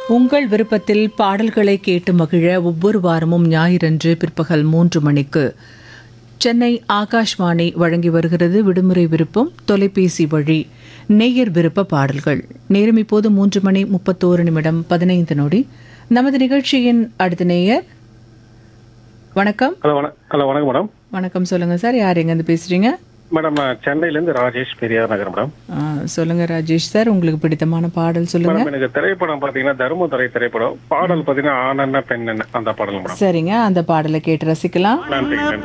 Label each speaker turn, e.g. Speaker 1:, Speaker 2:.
Speaker 1: உங்கள் விருப்பத்தில் பாடல்களை கேட்டு மகிழ ஒவ்வொரு வாரமும் ஞாயிறன்று பிற்பகல் மூன்று மணிக்கு சென்னை ஆகாஷ்வாணி வழங்கி வருகிறது விடுமுறை விருப்பம் தொலைபேசி வழி நேயர் விருப்ப பாடல்கள் நேரம் இப்போது மூன்று மணி முப்பத்தோரு நிமிடம் பதினைந்து நொடி நமது நிகழ்ச்சியின் அடுத்த நேயர் வணக்கம்
Speaker 2: ஹலோ வணக்கம் ஹலோ வணக்கம் மேடம்
Speaker 1: வணக்கம் சொல்லுங்க சார் யார் எங்கேருந்து பேசுறீங்க
Speaker 2: மேடம் நான் சென்னையிலேருந்து ராஜேஷ் பெரியார் நகர் மேடம்
Speaker 1: ஆ, சொல்லுங்க ராஜேஷ் சார் உங்களுக்கு பிடித்தமான பாடல் சொல்லுங்க
Speaker 2: மேடம் எனக்கு திரைப்படம் பார்த்தீங்கன்னா தருமதுரை திரைப்படம் பாடல் பார்த்தீங்கன்னா ஆனன்ன பெண்ணென்ன அந்த பாடல் மேடம்
Speaker 1: சரிங்க அந்த பாடலை கேட்டு ரசிக்கலாம்
Speaker 2: நன்றி நன்றி